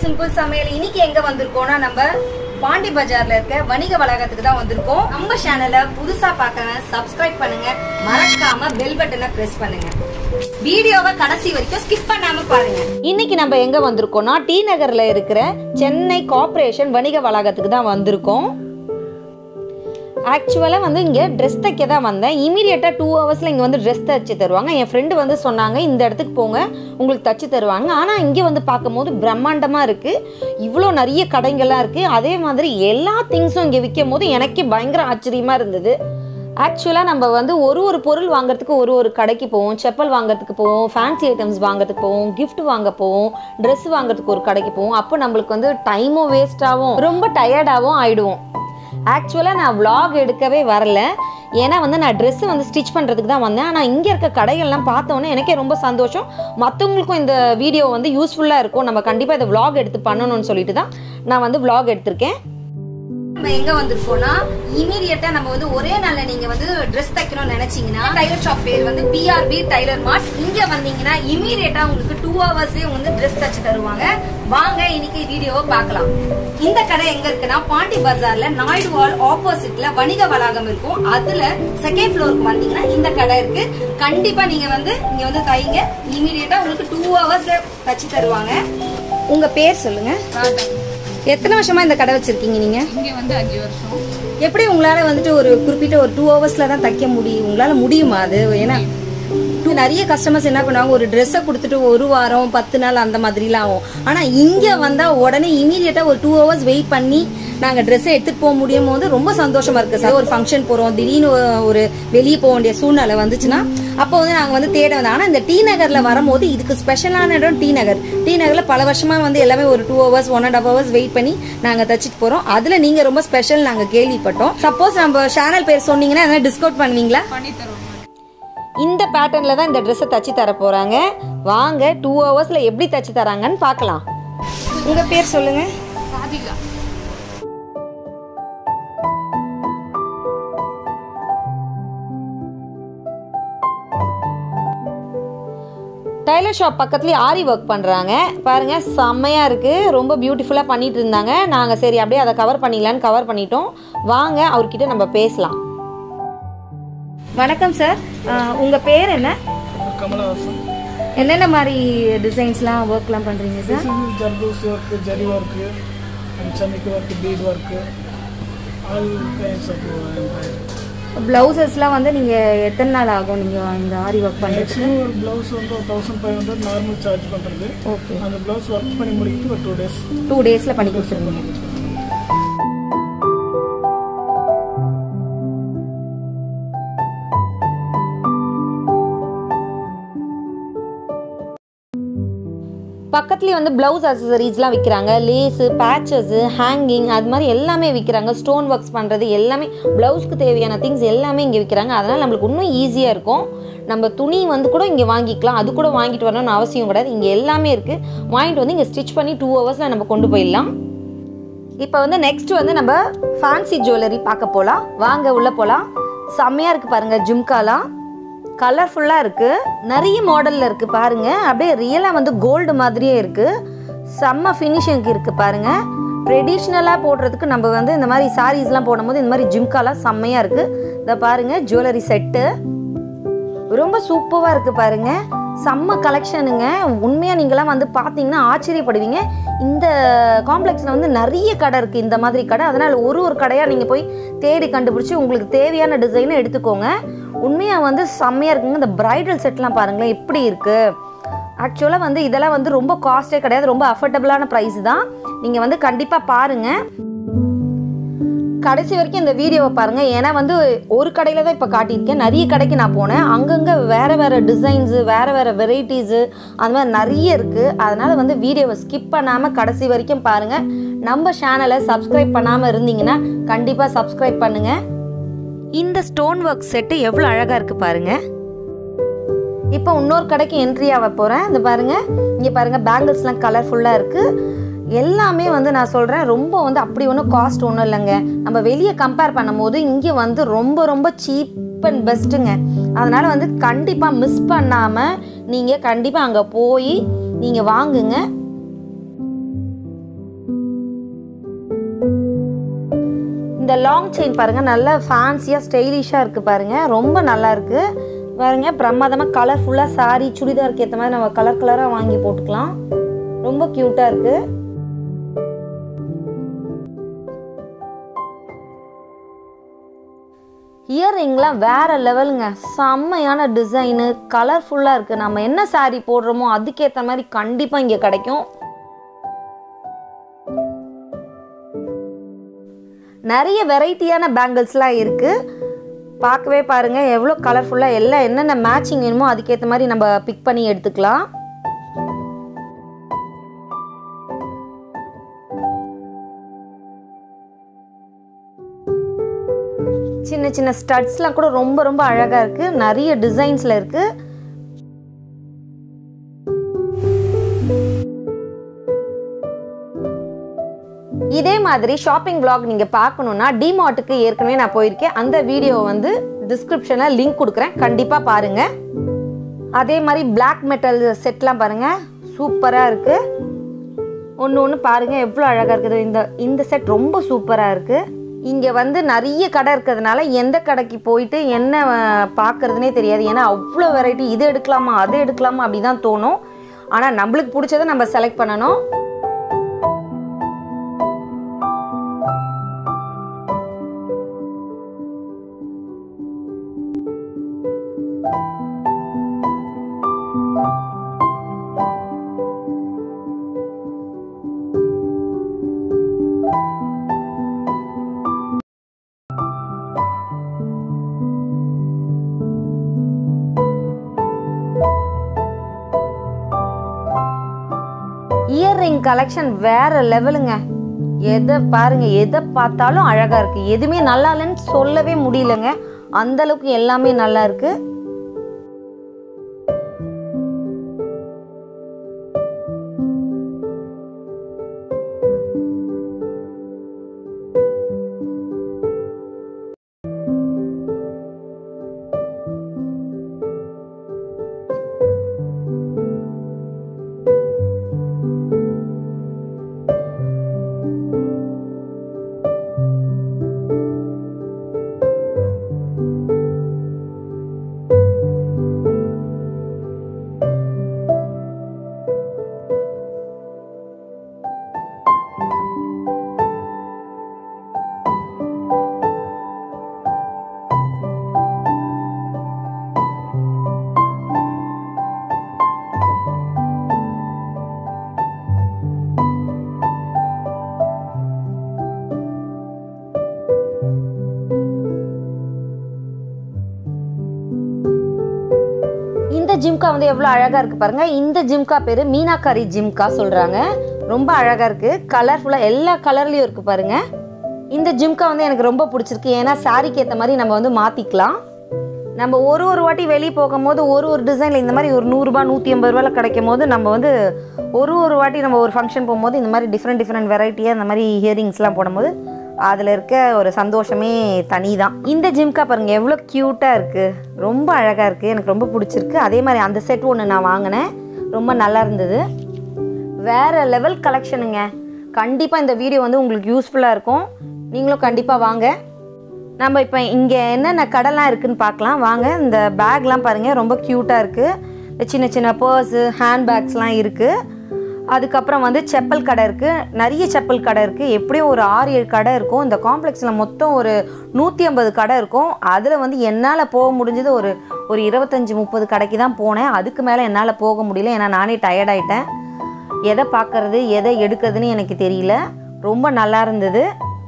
simple சமையல் இன்னைக்கு எங்க வந்திருக்கோம்னா நம்ம பாண்டி பஜார்ல இருக்க வணிக வளாகத்துக்கு தான் வந்திருக்கோம் நம்ம சேனலை புதுசா பார்க்கறவங்க சப்ஸ்கிரைப் பண்ணுங்க மறக்காம பெல் பட்டனை பிரஸ் பண்ணுங்க வீடியோவை கடைசி வரைக்கும் ஸ்கிப் பண்ணாம பாருங்க இன்னைக்கு நம்ம எங்க வந்திருக்கோம்னா டி நகர்ல இருக்கிற சென்னை கார்ப்பரேஷன் வணிக வளாகத்துக்கு தான் வந்திருக்கோம் ஆக்சுவலாக வந்து இங்கே ட்ரெஸ் தைக்க தான் வந்தேன் இமீடியட்டாக டூ ஹவர்ஸில் இங்கே வந்து ட்ரெஸ் தைச்சு தருவாங்க என் ஃப்ரெண்டு வந்து சொன்னாங்க இந்த இடத்துக்கு போங்க உங்களுக்கு தச்சு தருவாங்க ஆனால் இங்கே வந்து பார்க்கும்போது பிரம்மாண்டமாக இருக்குது இவ்வளோ நிறைய கடைங்கள்லாம் இருக்குது அதே மாதிரி எல்லா திங்ஸும் இங்கே விற்கும் போது எனக்கே பயங்கர ஆச்சரியமாக இருந்தது ஆக்சுவலாக நம்ம வந்து ஒரு ஒரு பொருள் வாங்குறதுக்கு ஒரு ஒரு கடைக்கு போவோம் செப்பல் வாங்குறதுக்கு போவோம் ஃபேன்சி ஐட்டம்ஸ் வாங்குறதுக்கு போவோம் gift வாங்க போவோம் ட்ரெஸ் வாங்குறதுக்கு ஒரு கடைக்கு போவோம் அப்போ நம்மளுக்கு வந்து டைமும் வேஸ்ட் ஆகும் ரொம்ப டயர்டாகவும் ஆயிடுவோம் ஆக்சுவலாக நான் vlog எடுக்கவே வரல ஏன்னா வந்து நான் ட்ரெஸ்ஸு வந்து ஸ்டிச் பண்ணுறதுக்கு தான் வந்தேன் ஆனால் இங்கே இருக்க கடைகள்லாம் பார்த்தோன்னே எனக்கே ரொம்ப சந்தோஷம் மற்றவங்களுக்கும் இந்த வீடியோ வந்து யூஸ்ஃபுல்லாக இருக்கும் நம்ம கண்டிப்பாக இதை vlog எடுத்து பண்ணணும்னு சொல்லிட்டு தான் நான் வந்து vlog எடுத்திருக்கேன் நம்ம எங்க வந்திருக்கோம்னா இமீடியட்டா நம்ம வந்து ஒரே நாள்ல நீங்க வந்து Dress தைக்கணும்னு நினைச்சீங்கன்னா டைலர் ஷாப் பேர் வந்து பிஆர்பி டைலர் மார்ட்ஸ் இங்க வந்தீங்கன்னா இமீடியட்டா உங்களுக்கு டூ ஹவர்ஸ்லயே வந்து Dress தச்சு தருவாங்க வாங்க இன்னைக்கு வீடியோவை பார்க்கலாம் இந்த கடை எங்க இருக்குன்னா பாண்டி பஜார்ல நாயுடு வால் ஆப்போசிட்ல வணிக வளாகம் இருக்கும் அதுல செகண்ட் ஃப்ளோருக்கு வந்தீங்கன்னா இந்த கடை இருக்கு கண்டிப்பா நீங்க வந்து இங்க வந்து தைங்க இமீடியட்டா உங்களுக்கு டூ ஹவர்ஸ்ல தச்சு தருவாங்க உங்க பேர் சொல்லுங்க எத்தனை வருஷமா இந்த கடை வச்சிருக்கீங்க நீங்க இங்க வந்து அஞ்சு வருஷம் எப்படி உங்களால வந்துட்டு ஒரு குறிப்பிட்ட ஒரு டூ ஹவர்ஸ்ல தான் தைக்க முடியும் உங்களால முடியுமா அது ஏன்னா two- நிறைய கஸ்டமர்ஸ் என்ன பண்ணுவாங்க ஒரு ட்ரெஸ்ஸை கொடுத்துட்டு ஒரு வாரம் பத்து நாள் அந்த மாதிரிலாம் ஆகும் ஆனா இங்க வந்தா உடனே இமீடியட்டா ஒரு டூ ஹவர்ஸ் வெயிட் பண்ணி நாங்க ட்ரெஸ்ஸை எடுத்துட்டு போக முடியும் போது ரொம்ப சந்தோஷமா இருக்கு சார் ஒரு ஃபங்க்ஷன் போறோம் திடீர்னு ஒரு வெளியே போக வேண்டிய சூழ்நிலை வந்துச்சுன்னா அப்போ வந்து நாங்க வந்து தேட வந்தோம் ஆனா இந்த டி நகர்ல வரும்போது இதுக்கு ஸ்பெஷலான இடம் டி நகர் டி நகர்ல பல வருஷமா வந்து எல்லாமே ஒரு two hours one and half hours wait பண்ணி நாங்க தச்சிட்டு போறோம் அதுல நீங்க ரொம்ப ஸ்பெஷல் நாங்க கேள்விப்பட்டோம் சப்போஸ் நம்ம சேனல் பேர் சொன்னீங்கன்னா எதனா டிஸ்கவுண்ட் பண்ணுவீங்களா பண்ணி தருவோம் இந்த பேட்டர்னில் தான் இந்த ட்ரெஸ்ஸை தச்சு தர போகிறாங்க வாங்க டூ ஹவர்ஸில் எப்படி தச்சு தராங்கன்னு பார்க்கலாம் உங்க பேர் சொல்லுங்க ராதிகா டைலர் ஷாப் பக்கத்துலேயே ஆரி ஒர்க் பண்ணுறாங்க பாருங்கள் செம்மையாக இருக்குது ரொம்ப பியூட்டிஃபுல்லாக பண்ணிட்டு இருந்தாங்க நாங்கள் சரி அப்படியே அதை கவர் பண்ணிடலான்னு கவர் பண்ணிட்டோம் வாங்க அவர்கிட்ட நம்ம பேசலாம் வணக்கம் சார் உங்க பேர் என்ன கமலஹாசன் என்னென்ன மாதிரி டிசைன்ஸ்லாம் ஒர்க்லாம் பண்றீங்க sir zardosi work zari work and சமிக்கு work bead work all kinds of embroidery பிளவுசஸ்லாம் வந்து நீங்க எத்தனை நாள் ஆகும் நீங்க இந்த ஆரி ஒர்க் பண்றதுக்கு மேக்ஸிமம் ஒரு ப்ளவுஸ் வந்து ஒரு thousand five hundred normal charge பண்ணுறது ஓகே அந்த ப்ளவுஸ் ஒர்க் பண்ணி முடிக்கிறது ஒரு டூ டேஸ் டூ டேஸ்ல பண்ணி கொடுத்துருவீங்க பக்கத்துலேயே வந்து ப்ளவுஸ் அசசரிஸ்லாம் விற்கிறாங்க லேஸு பேச்சஸு ஹேங்கிங் அது மாதிரி எல்லாமே விற்கிறாங்க ஸ்டோன் ஒர்க்ஸ் பண்ணுறது எல்லாமே ப்ளவுஸ்க்கு தேவையான திங்ஸ் எல்லாமே இங்கே விற்கிறாங்க அதனால் நம்மளுக்கு இன்னும் ஈஸியாக இருக்கும் நம்ம துணி வந்து கூட இங்கே வாங்கிக்கலாம் அது கூட வாங்கிட்டு வரணும்னு அவசியம் கிடையாது இங்கே எல்லாமே இருக்குது வாங்கிட்டு வந்து இங்கே ஸ்டிச் பண்ணி டூ ஹவர்ஸில் நம்ம கொண்டு போயிடலாம் இப்போ வந்து நெக்ஸ்ட் வந்து நம்ம ஃபேன்சி ஜுவல்லரி பார்க்க போகலாம் வாங்க உள்ளே போகலாம் செம்மையாக இருக்குது பாருங்கள் ஜும்காலாம் கலர்ஃபுல்லாக இருக்குது நிறைய மாடலில் இருக்குது பாருங்கள் அப்படியே ரியலாக வந்து கோல்டு மாதிரியே இருக்குது செம்ம ஃபினிஷிங்க்கு இருக்குது பாருங்கள் ட்ரெடிஷ்னலாக போடுறதுக்கு நம்ம வந்து இந்த மாதிரி சாரீஸ்லாம் போடும்போது இந்த மாதிரி ஜிம்காலாம் செம்மையாக இருக்குது இதை பாருங்கள் ஜுவல்லரி செட்டு ரொம்ப சூப்பராக இருக்குது பாருங்க செம்ம கலெக்ஷனுங்க உண்மையாக நீங்களாம் வந்து பார்த்தீங்கன்னா ஆச்சரியப்படுவீங்க இந்த காம்ப்ளெக்ஸில் வந்து நிறைய கடை இருக்குது இந்த மாதிரி கடை அதனால் ஒரு ஒரு கடையாக நீங்கள் போய் தேடி கண்டுபிடிச்சி உங்களுக்கு தேவையான டிசைனை எடுத்துக்கோங்க உண்மையாக வந்து செம்மையாக இருக்குங்க இந்த பிரைடல் செட்லாம் பாருங்களேன் எப்படி இருக்குது ஆக்சுவலாக வந்து இதெல்லாம் வந்து ரொம்ப காஸ்ட்டே கிடையாது ரொம்ப அஃபோர்டபுளான ப்ரைஸ் தான் நீங்கள் வந்து கண்டிப்பாக பாருங்கள் கடைசி வரைக்கும் இந்த வீடியோவை பாருங்கள் ஏன்னா வந்து ஒரு கடையில் தான் இப்போ காட்டியிருக்கேன் நிறைய கடைக்கு நான் போனேன் அங்கங்கே வேறு வேறு டிசைன்ஸு வேறு வேறு வெரைட்டிஸு அந்த மாதிரி நிறைய இருக்குது அதனால் வந்து வீடியோவை ஸ்கிப் பண்ணாமல் கடைசி வரைக்கும் பாருங்கள் நம்ம சேனலை சப்ஸ்கிரைப் பண்ணாமல் இருந்தீங்கன்னா கண்டிப்பாக சப்ஸ்கிரைப் பண்ணுங்கள் இந்த ஸ்டோன் ஒர்க் செட்டு எவ்வளோ அழகாக இருக்குது பாருங்கள் இப்போ இன்னொரு கடைக்கு என்ட்ரி ஆக போகிறேன் இந்த பாருங்கள் இங்கே பாருங்கள் பேங்கிள்ஸ்லாம் கலர்ஃபுல்லாக இருக்குது எல்லாமே வந்து நான் சொல்கிறேன் ரொம்ப வந்து அப்படி ஒன்றும் காஸ்ட் ஒன்றும் இல்லைங்க நம்ம வெளியே கம்பேர் பண்ணும்போது இங்கே வந்து ரொம்ப ரொம்ப சீப் அண்ட் பெஸ்ட்டுங்க அதனால் வந்து கண்டிப்பாக மிஸ் பண்ணாமல் நீங்கள் கண்டிப்பாக அங்கே போய் நீங்கள் வாங்குங்க இந்த லாங் செயின் பாருங்கள் நல்லா ஃபேன்சியாக ஸ்டைலிஷாக இருக்குது பாருங்கள் ரொம்ப நல்லா இருக்குது பாருங்க பிரமாதமாக கலர்ஃபுல்லாக saree சுடிதாருக்கு ஏற்ற மாதிரி நம்ம கலர் கலராக வாங்கி போட்டுக்கலாம் ரொம்ப க்யூட்டாக இருக்குது இயர்ரிங்லாம் வேற லெவலுங்க செம்மையான டிசைனு கலர்ஃபுல்லாக இருக்குது நம்ம என்ன saree போடுறோமோ அதுக்கேற்ற மாதிரி கண்டிப்பாக இங்கே கிடைக்கும் நிறைய வெரைட்டியான பேங்கிள்ஸ்லாம் இருக்குது பார்க்கவே பாருங்கள் எவ்வளோ கலர்ஃபுல்லாக எல்லாம் என்னென்ன மேட்சிங் வேணுமோ அதுக்கேற்ற மாதிரி நம்ம பிக் பண்ணி எடுத்துக்கலாம் சின்ன சின்ன ஸ்டட்ஸ்லாம் கூட ரொம்ப ரொம்ப அழகாக இருக்குது நிறைய டிசைன்ஸில் இருக்குது இதே மாதிரி ஷாப்பிங் vlog நீங்கள் பார்க்கணுன்னா டிமார்ட்டுக்கு ஏற்கனவே நான் போயிருக்கேன் அந்த வீடியோ வந்து டிஸ்கிரிப்ஷனில் லிங்க் கொடுக்குறேன் கண்டிப்பாக பாருங்கள் அதே மாதிரி பிளாக் மெட்டல் செட்லாம் பாருங்கள் சூப்பராக இருக்குது ஒன்று ஒன்று பாருங்கள் எவ்வளோ அழகாக இருக்குது இந்த இந்த செட் ரொம்ப சூப்பராக இருக்குது இங்கே வந்து நிறைய கடை இருக்கிறதுனால எந்த கடைக்கு போயிட்டு என்ன அஹ், பார்க்கறதுனே தெரியாது ஏன்னா அவ்வளோ வெரைட்டி இது எடுக்கலாமா அது எடுக்கலாமா அப்படி தான் தோணும் ஆனால் நம்மளுக்கு பிடிச்சதை நம்ம செலக்ட் பண்ணணும் இயர்ரிங் கலெக்ஷன் வேற லெவலுங்க எதை பாருங்க எதை பார்த்தாலும் அழகா இருக்கு எதுவுமே நல்லா இல்லைன்னு சொல்லவே முடியலங்க அந்த அளவுக்கு எல்லாமே நல்லா இருக்கு இந்த ஜிம்கா வந்து எவ்வளோ அழகாக இருக்குது பாருங்க இந்த ஜிம்கா பேர் மீனாக்காரி ஜிம்கா சொல்கிறாங்க ரொம்ப அழகாக இருக்குது கலர்ஃபுல்லாக எல்லா கலர்லேயும் இருக்குது பாருங்க இந்த ஜிம்கா வந்து எனக்கு ரொம்ப பிடிச்சிருக்கு ஏன்னா சாரிக்கு ஏற்ற மாதிரி நம்ம வந்து மாற்றிக்கலாம் நம்ம ஒரு ஒரு வாட்டி வெளியே போகும்போது ஒரு ஒரு டிசைனில் இந்த மாதிரி ஒரு நூறுரூபா நூற்றி ஐம்பது ரூபாயில் கிடைக்கும் போது நம்ம வந்து ஒரு ஒரு வாட்டி நம்ம ஒரு ஃபங்க்ஷன் போகும்போது இந்த மாதிரி டிஃப்ரெண்ட் டிஃப்ரெண்ட் வெரைட்டியாக இந்த மாதிரி இயரிங்ஸ்லாம் போடும்போது அதில் இருக்க ஒரு சந்தோஷமே தனி தான் இந்த ஜிம்கா பாருங்கள் எவ்வளோ க்யூட்டாக இருக்குது ரொம்ப அழகாக இருக்குது எனக்கு ரொம்ப பிடிச்சிருக்கு அதே மாதிரி அந்த செட் ஒன்று நான் வாங்கினேன் ரொம்ப நல்லா இருந்தது வேறு லெவல் கலெக்ஷனுங்க கண்டிப்பாக இந்த வீடியோ வந்து உங்களுக்கு யூஸ்ஃபுல்லாக இருக்கும் நீங்களும் கண்டிப்பாக வாங்க நம்ம இப்போ இங்கே என்னென்ன கடைலாம் இருக்குன்னு பார்க்கலாம் வாங்க இந்த பேக்லாம் பாருங்கள் ரொம்ப க்யூட்டாக இருக்குது இந்த சின்ன சின்ன பர்ஸு ஹேண்ட் பேக்ஸ்லாம் இருக்குது அதுக்கப்புறம் வந்து செப்பல் கடை இருக்குது நிறைய செப்பல் கடை இருக்குது எப்படியும் ஒரு ஆறு ஏழு கடை இருக்கும் இந்த காம்ப்ளெக்ஸில் மொத்தம் ஒரு நூற்றி ஐம்பது கடை இருக்கும் அதில் வந்து என்னால் போக முடிஞ்சது ஒரு ஒரு இருபத்தஞ்சி முப்பது கடைக்கு தான் போனேன் அதுக்கு மேலே என்னால் போக முடியல ஏன்னா நானே டயர்ட் ஆயிட்டேன் எதை பார்க்கறது எதை எடுக்கிறதுன்னு எனக்கு தெரியல ரொம்ப நல்லா இருந்தது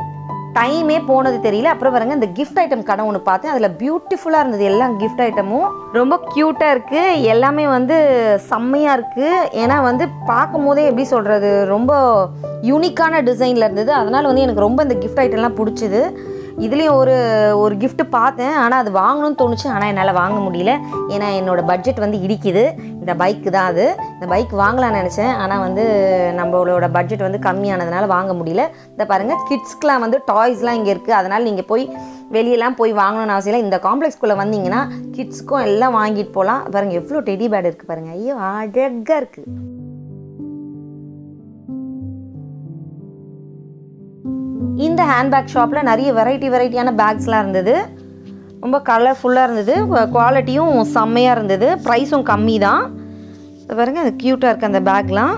டைமே போனது தெரியல அப்புறம் பாருங்க இந்த கிஃப்ட் ஐட்டம் கடை ஒன்று பார்த்தேன் அதில் பியூட்டிஃபுல்லாக இருந்தது எல்லாம் கிஃப்ட் ஐட்டமும் ரொம்ப க்யூட்டாக இருக்குது எல்லாமே வந்து செம்மையாக இருக்குது ஏன்னா வந்து பார்க்கும் போதே எப்படி சொல்கிறது ரொம்ப யூனிக்கான டிசைனில் இருந்தது அதனால் வந்து எனக்கு ரொம்ப இந்த கிஃப்ட் ஐட்டம்லாம் பிடிச்சிது இதுலேயும் ஒரு ஒரு gift பார்த்தேன் ஆனால் அது வாங்கணும்னு தோணுச்சு ஆனால் என்னால் வாங்க முடியல ஏன்னா என்னோட பட்ஜெட் வந்து இடிக்குது இந்த பைக்கு தான் அது இந்த பைக் வாங்கலாம்னு நினச்சேன் ஆனால் வந்து நம்மளோட பட்ஜெட் வந்து கம்மியானதுனால வாங்க முடியல இந்த பாருங்கள் கிட்ஸ்க்குலாம் வந்து டாய்ஸ்லாம் இங்கே இருக்குது அதனால் நீங்கள் போய் வெளியெல்லாம் போய் வாங்கணும்னு அவசியம் இல்லை இந்த காம்ப்ளெக்ஸ்குள்ளே வந்தீங்கன்னா கிட்ஸ்க்கும் எல்லாம் வாங்கிட்டு போகலாம் பாருங்கள் எவ்வளோ டெடி பேட் இருக்குது பாருங்கள் ஐயோ அழகாக இருக்குது இந்த ஹேண்ட்பேக் ஷாப்பில் நிறைய வெரைட்டி வெரைட்டியான பேக்ஸ்லாம் இருந்தது ரொம்ப கலர்ஃபுல்லாக இருந்தது குவாலிட்டியும் செம்மையாக இருந்தது ப்ரைஸும் கம்மி தான் இது பாருங்க அது க்யூட்டாக இருக்குது அந்த பேக்லாம்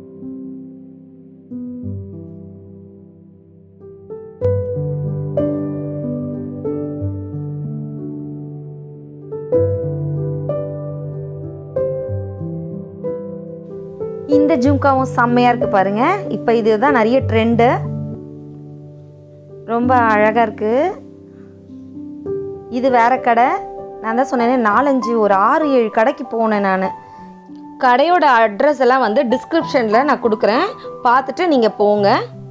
இந்த ஜும்காவும் செம்மையாக இருக்குது பாருங்க இப்போ இதுதான் நிறைய ட்ரெண்டு ரொம்ப அழகாக இருக்குது இது வேற கடை நான் தான் சொன்னேனே நாலஞ்சு ஒரு ஆறு ஏழு கடைக்கு போனேன் நான் கடையோட அட்ரஸ் எல்லாம் வந்து டிஸ்கிரிப்ஷனில் நான் கொடுக்குறேன் பார்த்துட்டு நீங்கள் போங்க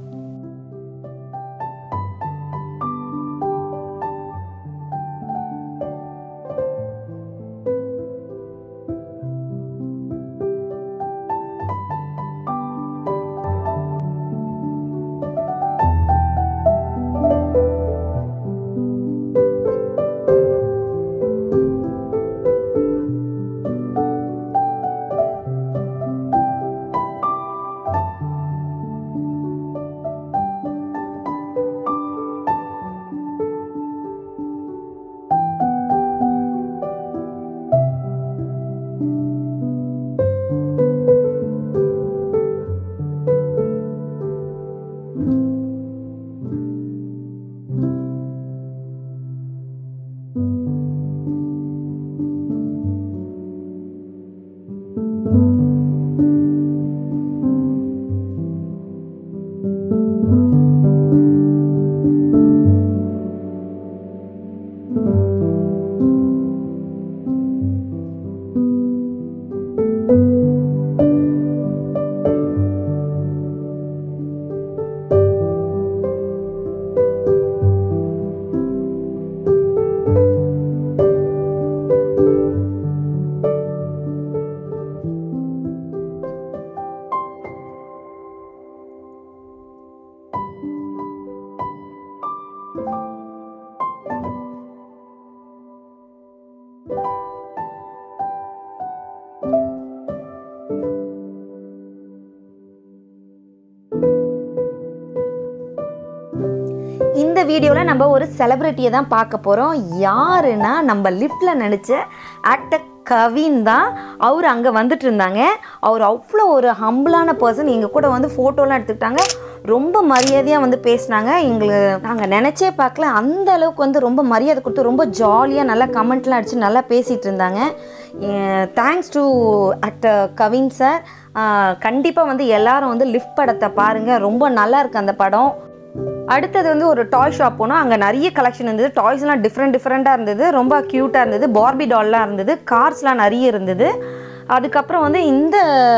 இந்த வீடியோவில் நம்ம ஒரு செலிப்ரிட்டியை தான் பார்க்க போகிறோம் யாருன்னா நம்ம லிஃப்டில் நினச்ச ஆக்டர் கவின் தான் அவர் அங்கே வந்துட்டு இருந்தாங்க அவர் அவ்வளோ ஒரு ஹம்பிளான பர்சன் எங்கள் கூட வந்து ஃபோட்டோலாம் எடுத்துக்கிட்டாங்க ரொம்ப மரியாதையாக வந்து பேசினாங்க எங்களுக்கு நாங்கள் நினச்சே பார்க்கல அந்த அளவுக்கு வந்து ரொம்ப மரியாதை கொடுத்து ரொம்ப ஜாலியாக நல்லா கமெண்ட்லாம் அடித்து நல்லா பேசிகிட்டு இருந்தாங்க thanks to actor Kavin sir கண்டிப்பாக வந்து எல்லாரும் வந்து லிஃப்ட் படத்தை பாருங்கள் ரொம்ப நல்லா இருக்கு அந்த படம் அடுத்தது வந்து ஒரு டாய் ஷாப் போனோம் அங்கே நிறைய கலெக்ஷன் இருந்தது டாய்ஸ்லாம் டிஃப்ரெண்ட் டிஃப்ரெண்ட்டாக இருந்தது ரொம்ப க்யூட்டாக இருந்தது பார்பி டால்லாம் இருந்தது கார்ஸ்லாம் நிறைய இருந்தது அதுக்கப்புறம் வந்து இந்த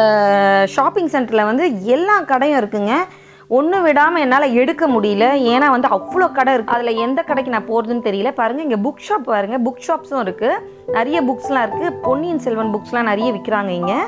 ஷாப்பிங் சென்டரில் வந்து எல்லா கடையும் இருக்குங்க ஒன்று விடாமல் என்னால் எடுக்க முடியல ஏன்னா வந்து அவ்வளோ கடை இருக்குது அதில் எந்த கடைக்கு நான் போகிறதுன்னு தெரியல பாருங்கள் இங்கே புக் ஷாப் பாருங்கள் புக் ஷாப்ஸும் இருக்குது நிறைய புக்ஸ்லாம் இருக்குது பொன்னியின் செல்வன் புக்ஸ்லாம் நிறைய விற்கிறாங்க இங்கே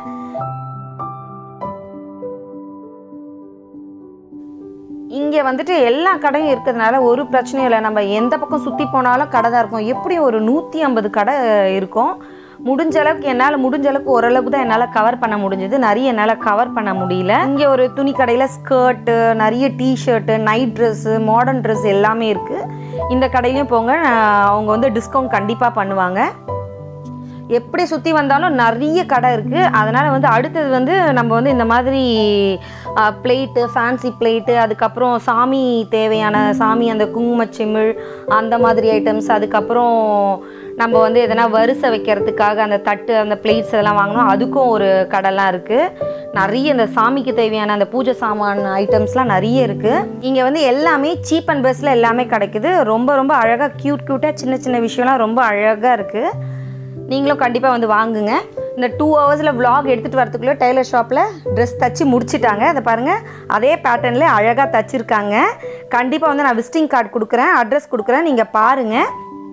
இங்கே வந்துட்டு எல்லா கடையும் இருக்கிறதுனால ஒரு பிரச்சனையும் இல்லை நம்ம எந்த பக்கம் சுற்றி போனாலும் கடை தான் இருக்கும் எப்படி ஒரு நூற்றி ஐம்பது கடை இருக்கும் முடிஞ்ச அளவுக்கு என்னால் முடிஞ்ச அளவுக்கு ஓரளவுக்கு தான் என்னால் கவர் பண்ண முடிஞ்சது நிறைய என்னால் கவர் பண்ண முடியல இங்கே ஒரு துணி கடையில் ஸ்கர்ட்டு நிறைய T-shirt night dress modern dress எல்லாமே இருக்குது இந்த கடையிலையும் போங்க நான் அவங்க வந்து டிஸ்கவுண்ட் கண்டிப்பாக பண்ணுவாங்க எப்படி சுற்றி வந்தாலும் நிறைய கடை இருக்குது அதனால் வந்து அடுத்தது வந்து நம்ம வந்து இந்த மாதிரி பிளேட்டு ஃபேன்சி பிளேட்டு அதுக்கப்புறம் சாமி தேவையான சாமி அந்த குங்குமச்சிமிழ் அந்த மாதிரி ஐட்டம்ஸ் அதுக்கப்புறம் நம்ம வந்து எதனா வரிசை வைக்கிறதுக்காக அந்த தட்டு அந்த பிளேட்ஸ் இதெல்லாம் வாங்கணும் அதுக்கும் ஒரு கடைலாம் இருக்குது நிறைய இந்த சாமிக்கு தேவையான அந்த பூஜை சாமான் ஐட்டம்ஸ்லாம் நிறைய இருக்குது இங்கே வந்து எல்லாமே சீப் அண்ட் பெஸ்ட்டில் எல்லாமே கிடைக்குது ரொம்ப ரொம்ப அழகாக க்யூட் க்யூட்டாக சின்ன சின்ன விஷயம்லாம் ரொம்ப அழகாக இருக்குது நீங்களும் கண்டிப்பாக வந்து வாங்குங்க இந்த டூ ஹவர்ஸில் vlog எடுத்துகிட்டு வரதுக்குள்ளே டெய்லர் ஷாப்பில் ட்ரெஸ் தச்சு முடிச்சிட்டாங்க அதை பாருங்கள் அதே பேட்டர்னில் அழகாக தச்சிருக்காங்க கண்டிப்பாக வந்து நான் விசிட்டிங் கார்டு கொடுக்குறேன் அட்ரஸ் கொடுக்குறேன் நீங்கள் பாருங்கள்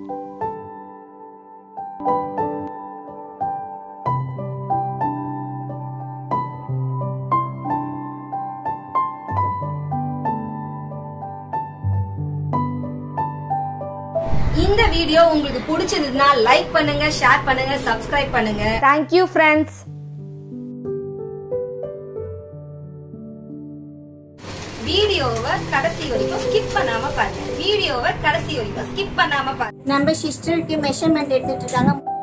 இந்த வீடியோ உங்களுக்கு பிடிச்சிருந்ததுன்னா லைக் பண்ணுங்க ஷேர் பண்ணுங்க சப்ஸ்கிரைப் பண்ணுங்க தேங்க்யூ ஃப்ரெண்ட்ஸ் வீடியோ வீடியோவை கடைசி வரைக்கும் ஸ்கிப் பண்ணாம பாருங்க வீடியோவை கடைசி வரைக்கும் ஸ்கிப் பண்ணாம பாருங்க நம்ம சிஸ்டருக்கு மெஷர்மெண்ட் எடுத்துட்டு இருக்காங்க